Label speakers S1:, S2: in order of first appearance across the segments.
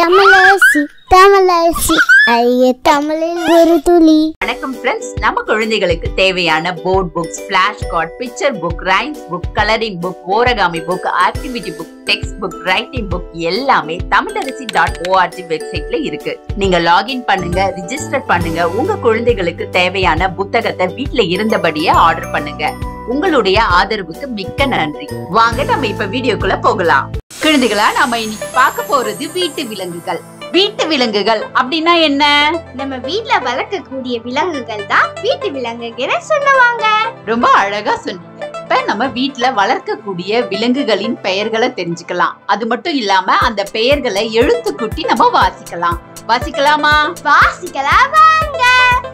S1: தமிழரசி தமிழரசி ஐய தமிழில் ஒரு துளி
S2: வணக்கம் ஃப்ரெண்ட்ஸ் நம்ம குழந்தைகளுக்கு தேவையான board books flash card picture book rhymes book colouring book origami book activity book text book writing book எல்லாமே தமிழரசி டாட் ஓஆர்ஜி வெப்சைட்ல இருக்கு நீங்க லாகின் பண்ணுங்க ரிஜிஸ்டர் பண்ணுங்க உங்க குழந்தைகளுக்கு தேவையான புத்தகத்தை வீட்ல இருந்தபடியே ஆர்டர் பண்ணுங்க உங்களுடைய ஆதரவுக்கு மிக்க நன்றி வாங்க நம்ம இப்ப வீடியோக்குள்ள போகலாம் குழந்தைகளா நம்ம இன்னைக்கு பார்க்க போறது வீட்டு விலங்குகள் வீட்டு விலங்குகள் அப்படின்னா என்ன
S3: நம்ம வீட்ல வளர்க்கக்கூடிய விலங்குகள் தான் வீட்டு விலங்குகள் சொல்லுவாங்க
S2: ரொம்ப அழகா சொன்னீங்க இப்ப நம்ம வீட்ல வளர்க்கக்கூடிய விலங்குகளின் பெயர்களை தெரிஞ்சுக்கலாம் அது மட்டும் இல்லாம அந்த பெயர்களை எழுத்து கூட்டி நம்ம வாசிக்கலாம் வாசிக்கலாமா
S3: வாசிக்கலாம் வாங்க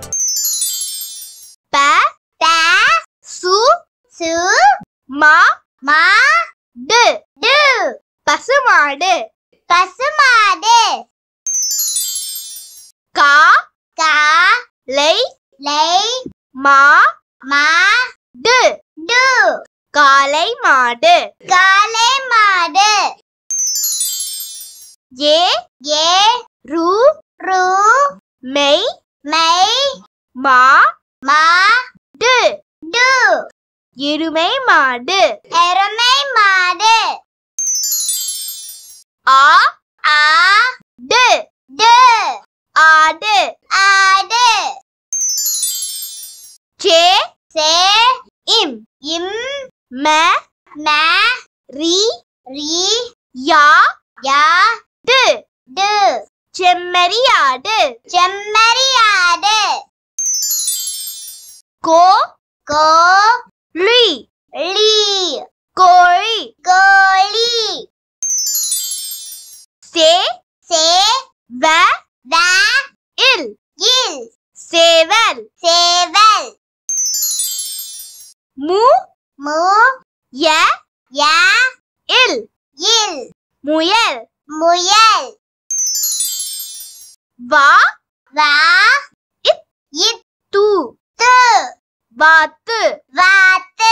S3: ப த சு சு மா மா டு டு பசுமாடு பசுமாடு கா கா லை லை மா மா டு டு காளை மாடு காளை மாடு ஏ ஏ ரு ரு மெய் மெய் மா மா டு டு எருமை மாடு எருமை மாடு ஆ ஆ டு டு ஆடு ஆடு சே சே இம் இம் ம ம ரி ரி யா யா டு டு செம்மறியாடு செம்மறியாடு கோ கோ லி லி கோழி கோழி சே சே வ வ இல் இல் சேவல் சேவல் மு மு ய ய இல் இல் முயல் முயல் வா வா இத் இத் து து வாத்து வாத்து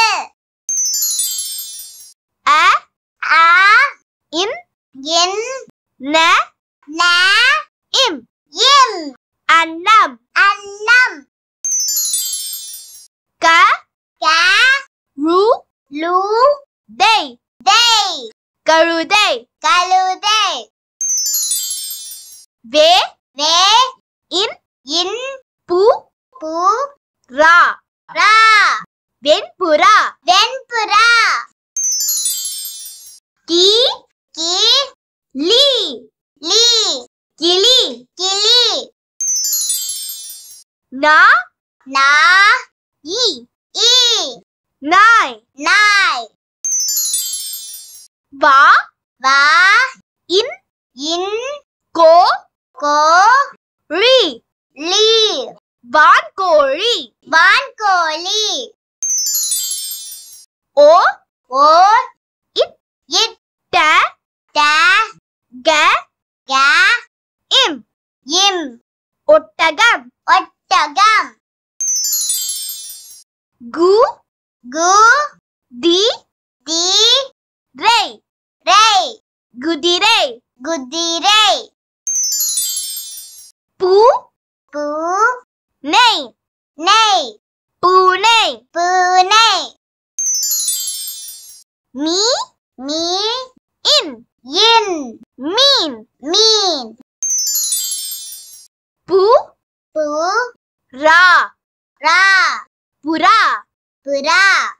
S3: அ ஆ இன் இன் ந ந இம் இம் அன்னம் அன்னம் க க ரு லு டை டை கழுதை கழுதை வே வே இன் இன் பு பு ரா ரா வெண்புறா வெண்புறா கி கி லி லி கிளி கிளி நா நா இ இ நாய் நாய் வா வா இன் இன் கோ கோ ரி லி வான்கோழி வான்கோழி ஓ ஓ இட் இட் ட ட க க இம் இம் ஒட்டகம் ஒட்டகம் கு கு தி தி ரை ரை குதிரை குதிரை பூ பூ நெய் நெய் பூனை பூனை மீ மீ இன் இன் மீன் மீன் பூ பூ ரா ரா புறா புறா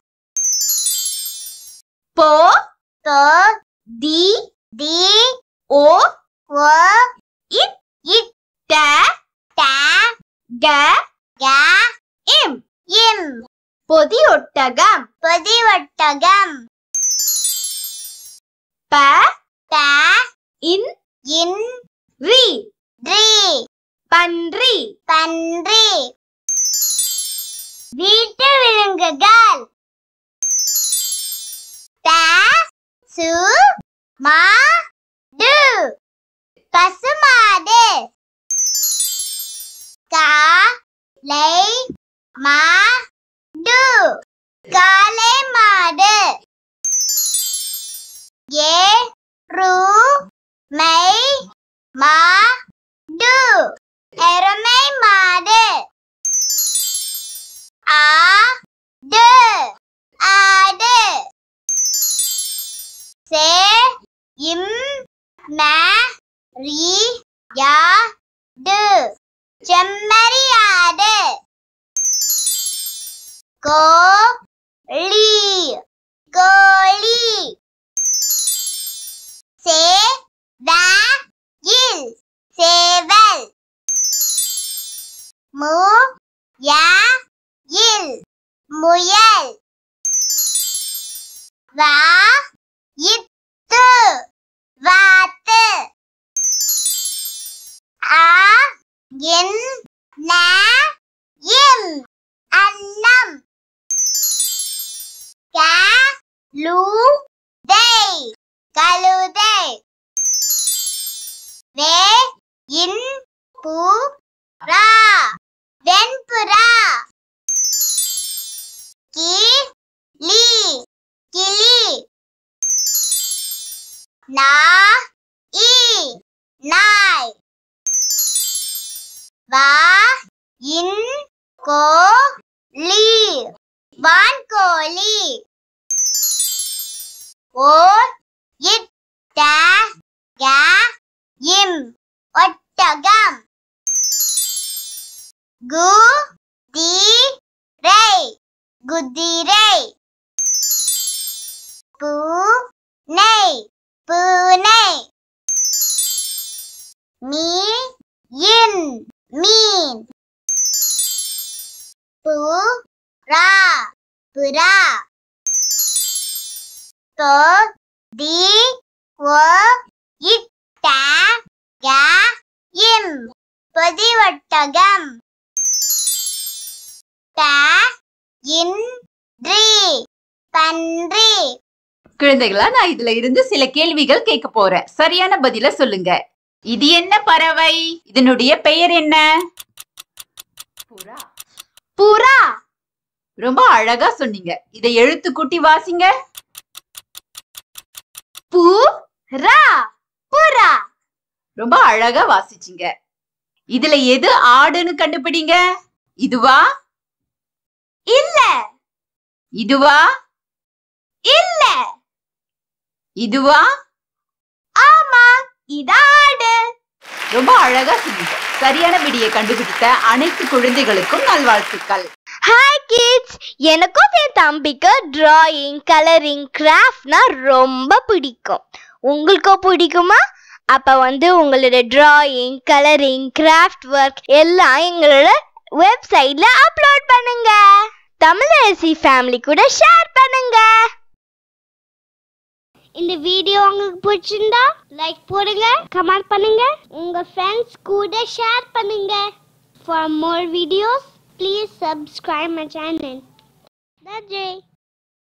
S3: போ போ தி தி ஓ ஓ இட் இட் ட ட க க இம் இம் பொதி ஒட்டகம் பொதி ஒட்டகம் ப த இன் இன் ரி ரி பன்றி பன்றி வீட்டு விலங்குகள் த சு மா டு பசுமாடு கா லை மா டு காளை மாடு ஏ ரு மை மா
S1: ரி யா டு செம்மறியாடு கோ லி கோழி சே வ இல் சேவல் மு ய இல் முயல் வா இத்து வாத்து ஆ என் ந இம் அன்னம் க லு தை கழுதை வே இன் பு ரா வெண்புறா கி லி கிளி நா இ நாய் வா இன் கோ லி வான்கோழி ஓ இட் ட க இம் ஒட்டகம் கு தி ரை குதிரை பூ நெய் பூனை மீ இன் மீன் பு ரா புறா தொ தி ஒ இட்ட க இம் பொதிவட்டகம் த இன் ரி பன்றி
S2: குழந்தைகளா நான் இதுல இருந்து சில கேள்விகள் கேட்க போறேன் சரியான பதில சொல்லுங்க இது என்ன பறவை இதனுடைய பெயர் என்ன புறா
S3: புறா
S2: ரொம்ப அழகா சொன்னீங்க இதை எழுத்து கூட்டி வாசிங்க
S3: பு ரா புறா
S2: ரொம்ப அழகா வாசிச்சீங்க இதுல எது ஆடுன்னு கண்டுபிடிங்க இதுவா
S3: இல்ல
S2: இதுவா
S3: இல்ல
S2: இதுவா
S3: ஆமா இதாடு
S2: ரொம்ப அழகா சொன்னீங்க சரியான விடியை கண்டுபிடித்த அனைத்து குழந்தைகளுக்கும் நல்வாழ்த்துக்கள்
S3: ஹாய் கிட்ஸ் எனக்கும் என் தம்பிக்கு டிராயிங் கலரிங் கிராஃப்ட்னா ரொம்ப பிடிக்கும் உங்களுக்கும் பிடிக்குமா அப்ப வந்து உங்களோட டிராயிங் கலரிங் கிராஃப்ட் ஒர்க் எல்லாம் எங்களோட வெப்சைட்ல அப்லோட் பண்ணுங்க தமிழரசி ஃபேமிலி கூட ஷேர் பண்ணுங்க
S1: இந்த வீடியோ உங்களுக்கு பிடிச்சிருந்தா லைக் போடுங்க கமெண்ட் பண்ணுங்க உங்க ஃப்ரெண்ட்ஸ் கூட ஷேர் பண்ணுங்க for more videos please subscribe my channel நன்றி